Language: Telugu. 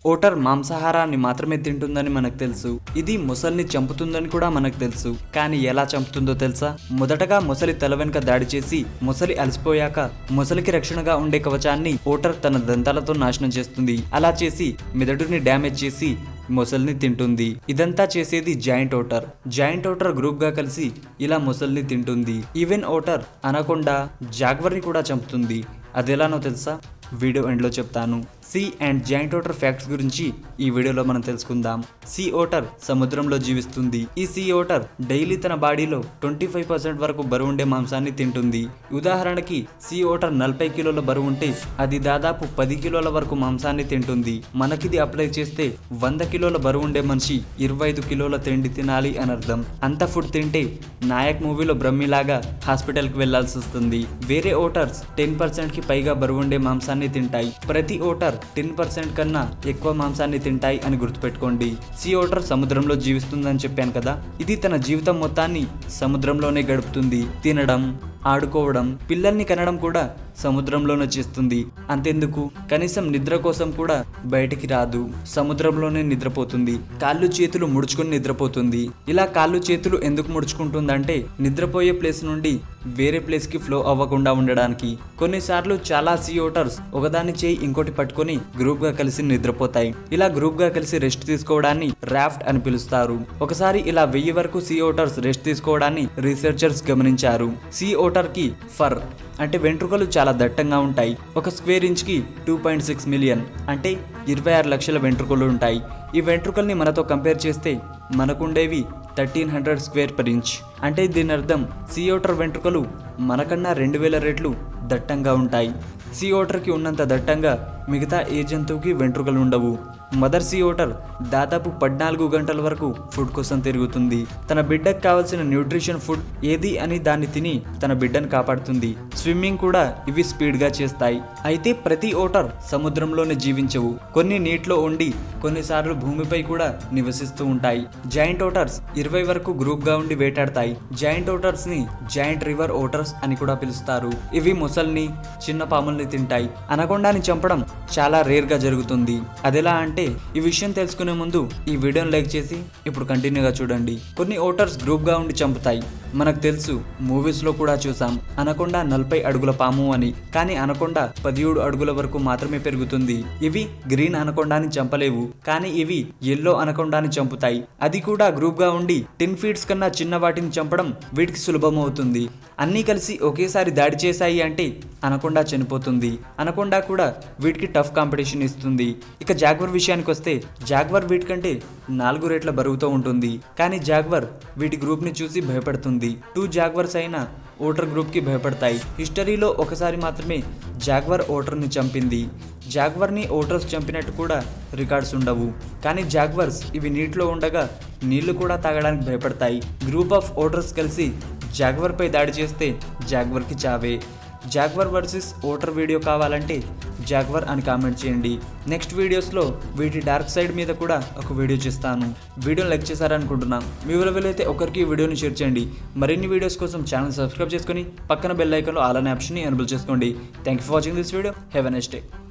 ఓటర్ మాంసాహారాన్ని మాత్రమే తింటుందని మనకు తెలుసు ఇది మొసల్ని చంపుతుందని కూడా మనకు తెలుసు కానీ ఎలా చంపుతుందో తెలుసా మొదటగా మొసలి తల వెనుక దాడి చేసి మొసలి అలసిపోయాక మొసలికి రక్షణగా ఉండే కవచాన్ని ఓటర్ తన దంతాలతో నాశనం చేస్తుంది అలా చేసి మెదడుని డ్యామేజ్ చేసి మొసల్ని తింటుంది ఇదంతా చేసేది giant otter giant otter group గా కలిసి ఇలా మొసల్ని తింటుంది ఈవెన్ ఓటర్ అనకొండ జాగ్వర్ని కూడా చంపుతుంది అదెలానో తెలుసా వీడియో ఎండ్లో చెప్తాను sea and giant otter facts గురించి ఈ వీడియోలో మనం తెలుసుకుందాం సీ ఓటర్ సముద్రంలో జీవిస్తుంది ఈ సీ ఓటర్ డైలీ తన బాడీలో ట్వంటీ ఫైవ్ పర్సెంట్ వరకు బరువు ఉండే మాంసాన్ని తింటుంది ఉదాహరణకి సీ ఓటర్ నలభై కిలోల బరువు ఉంటే అది దాదాపు పది కిలోల వరకు మాంసాన్ని తింటుంది మనకిది అప్లై చేస్తే వంద కిలోల బరువు ఉండే మనిషి ఇరవై ఐదు కిలోల తిండి తినాలి అని అర్థం అంత ఫుడ్ తింటే నాయక్ మూవీలో బ్రహ్మిలాగా హాస్పిటల్కి వెళ్లాల్సి వస్తుంది వేరే ఓటర్స్ టెన్ పర్సెంట్ కి పైగా బరువు ఉండే మాంసాన్ని తింటాయి ప్రతి ఓటర్ టెన్ పర్సెంట్ కన్నా ఎక్కువ మాంసాన్ని తింటాయి అని గుర్తుపెట్టుకోండి సీ ఓటర్ సముద్రంలో జీవిస్తుందని చెప్పాను కదా ఇది తన జీవితం మొత్తాన్ని సముద్రంలోనే గడుపుతుంది తినడం ఆడుకోవడం పిల్లల్ని కనడం కూడా సముద్రంలోనే చేస్తుంది అంతెందుకు కనీసం నిద్ర కోసం కూడా బయటికి రాదు సముద్రంలోనే నిద్రపోతుంది కాళ్ళు చేతులు ముడుచుకొని నిద్రపోతుంది ఇలా కాళ్ళు చేతులు ఎందుకు ముడుచుకుంటుందంటే నిద్రపోయే ప్లేస్ నుండి వేరే ప్లేస్ కి ఫ్లో అవ్వకుండా ఉండడానికి కొన్నిసార్లు చాలా సీ ఓటర్స్ ఒకదాని చేయి ఇంకోటి పట్టుకొని గ్రూప్ గా కలిసి నిద్రపోతాయి ఇలా గ్రూప్ గా కలిసి రెస్ట్ తీసుకోవడాన్ని రాఫ్ట్ అని పిలుస్తారు ఒకసారి ఇలా వెయ్యి వరకు సీ ఓటర్స్ రెస్ట్ తీసుకోవడాన్ని రీసెర్చర్స్ గమనించారు సీ ఓటర్ కి ఫర్ అంటే వెంట్రుకలు చాలా దట్టంగా ఉంటాయి ఒక స్క్వేర్ ఇంచ్ కి టూ పాయింట్ సిక్స్ మిలియన్ అంటే ఇరవై ఆరు లక్షల వెంట్రుకలు ఉంటాయి ఈ వెంట్రుకల్ని మనతో కంపేర్ చేస్తే మనకుండేవి thirteen hundred square per inch అంటే దీని అర్థం సీ ఓటర్ వెంట్రుకలు మనకన్నా రెండు వేల రెట్లు దట్టంగా ఉంటాయి సీ ఓటర్కి ఉన్నంత దట్టంగా మిగతా ఏ జంతువుకి వెంట్రుకలు ఉండవు మదర్ సీ ఓటర్ దాదాపు పద్నాలుగు గంటల వరకు ఫుడ్ కోసం తిరుగుతుంది తన బిడ్డకు కావాల్సిన న్యూట్రిషన్ ఫుడ్ ఏది అని దాన్ని తిని తన బిడ్డను కాపాడుతుంది స్విమ్మింగ్ కూడా ఇవి స్పీడ్గా చేస్తాయి అయితే ప్రతి ఓటర్ సముద్రంలోనే జీవించవు కొన్ని నీటిలో ఉండి కొన్నిసార్లు భూమిపై కూడా నివసిస్తూ ఉంటాయి జాయింట్ ఓటర్స్ ఇరవై వరకు గ్రూప్ గా ఉండి వేటాడతాయి జాయింట్ ఓటర్స్ ని జాయింట్ రివర్ ఓటర్స్ అని కూడా పిలుస్తారు ఇవి మొసల్ని చిన్న పాముల్ని తింటాయి అనకొండాని చంపడం చాలా రేర్ గా జరుగుతుంది అదెలా అంటే ఈ విషయం తెలుసుకునే ముందు ఈ వీడియోని లైక్ చేసి ఇప్పుడు కంటిన్యూగా చూడండి కొన్ని ఓటర్స్ గ్రూప్ గా ఉండి చంపుతాయి మనకు తెలుసు మూవీస్ లో కూడా చూసాం అనకొండ నలభై అడుగుల పాము అని కానీ అనకొండ పదిహేడు అడుగుల వరకు మాత్రమే పెరుగుతుంది ఇవి గ్రీన్ అనకొండాని చంపలేవు కానీ ఇవి ఎల్లో అనకొండాని చంపుతాయి అది కూడా గ్రూప్ గా ఉండి టెన్ ఫీట్స్ కన్నా చిన్న వాటిని చంపడం వీటికి సులభం అవుతుంది అన్నీ కలిసి ఒకేసారి దాడి చేశాయి అంటే అనకొండ చనిపోతుంది అనకొండ కూడా వీటికి టఫ్ కాంపిటీషన్ ఇస్తుంది ఇక జాగ్వర్ విషయానికి వస్తే జాగ్వర్ వీటికంటే నాలుగు రేట్ల బరువుతో ఉంటుంది కానీ జాగ్వర్ వీటి గ్రూప్ ని చూసి భయపడుతుంది టూ జాగ్వర్స్ అయినా ఓటర్ గ్రూప్ కి భయపడతాయి హిస్టరీలో ఒకసారి మాత్రమే జాగ్వర్ ఓటర్ని చంపింది జాగ్వర్ని ఓటర్స్ చంపినట్టు కూడా రికార్డ్స్ ఉండవు కానీ జాగ్వర్స్ ఇవి నీటిలో ఉండగా నీళ్లు కూడా తాగడానికి భయపడతాయి గ్రూప్ ఆఫ్ ఓటర్స్ కలిసి జాగ్వర్పై దాడి చేస్తే జాగ్వర్కి చావే జాగ్వర్ వర్సెస్ ఓటర్ వీడియో కావాలంటే జాగ్వర్ అని కామెంట్ చేయండి నెక్స్ట్ వీడియోస్లో వీటి డార్క్ సైడ్ మీద కూడా ఒక వీడియో చేస్తాను వీడియోని లైక్ చేశారనుకుంటున్నాం మీ వీలైతే ఒకరికి ఈ వీడియోని షేర్ చేయండి మరిన్ని వీడియోస్ కోసం ఛానల్ సబ్స్క్రైబ్ చేసుకొని పక్కన బెల్ ఐకాన్లో ఆల్ అనే ఆప్షన్ని ఎనబుల్ చేసుకోండి thank you for watching this video have a next day